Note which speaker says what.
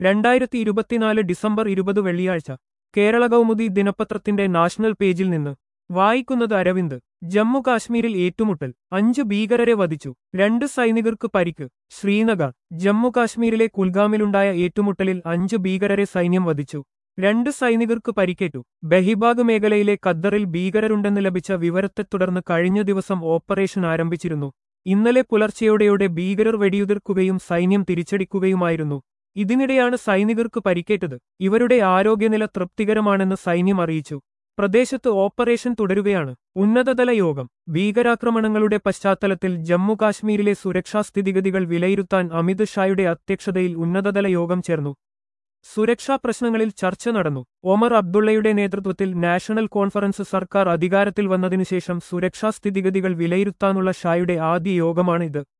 Speaker 1: രണ്ടായിരത്തി ഇരുപത്തിനാല് ഡിസംബർ ഇരുപത് വെള്ളിയാഴ്ച കേരള കൗമുദി ദിനപത്രത്തിന്റെ നാഷണൽ പേജിൽ നിന്ന് വായിക്കുന്നത് അരവിന്ദ് ജമ്മു കാശ്മീരിൽ ഏറ്റുമുട്ടൽ അഞ്ച് ഭീകരരെ വധിച്ചു രണ്ട് സൈനികർക്ക് പരിക്ക് ശ്രീനഗർ ജമ്മു കാശ്മീരിലെ കുൽഗാമിലുണ്ടായ ഏറ്റുമുട്ടലിൽ അഞ്ച് ഭീകരരെ സൈന്യം വധിച്ചു രണ്ട് സൈനികർക്ക് പരിക്കേറ്റു ബഹിബാഗ് മേഖലയിലെ ഖദ്ദറിൽ ഭീകരരുണ്ടെന്ന് ലഭിച്ച വിവരത്തെ തുടർന്ന് കഴിഞ്ഞ ദിവസം ഓപ്പറേഷൻ ആരംഭിച്ചിരുന്നു ഇന്നലെ പുലർച്ചെയോടെയോടെ ഭീകരർ വെടിയുതിർക്കുകയും സൈന്യം തിരിച്ചടിക്കുകയുമായിരുന്നു ഇതിനിടെയാണ് സൈനികർക്ക് പരിക്കേറ്റത് ഇവരുടെ ആരോഗ്യനില തൃപ്തികരമാണെന്ന് സൈന്യം അറിയിച്ചു പ്രദേശത്ത് ഓപ്പറേഷൻ തുടരുകയാണ് ഉന്നതതല യോഗം ഭീകരാക്രമണങ്ങളുടെ പശ്ചാത്തലത്തിൽ ജമ്മു കാശ്മീരിലെ സുരക്ഷാ സ്ഥിതിഗതികൾ വിലയിരുത്താൻ അമിത് ഷായുടെ അധ്യക്ഷതയിൽ ഉന്നതതല യോഗം ചേർന്നു സുരക്ഷാ പ്രശ്നങ്ങളിൽ ചർച്ച നടന്നു ഒമർ അബ്ദുള്ളയുടെ നേതൃത്വത്തിൽ നാഷണൽ കോൺഫറൻസ് സർക്കാർ അധികാരത്തിൽ വന്നതിനുശേഷം സുരക്ഷാ സ്ഥിതിഗതികൾ വിലയിരുത്താനുള്ള ഷായുടെ ആദ്യ യോഗമാണിത്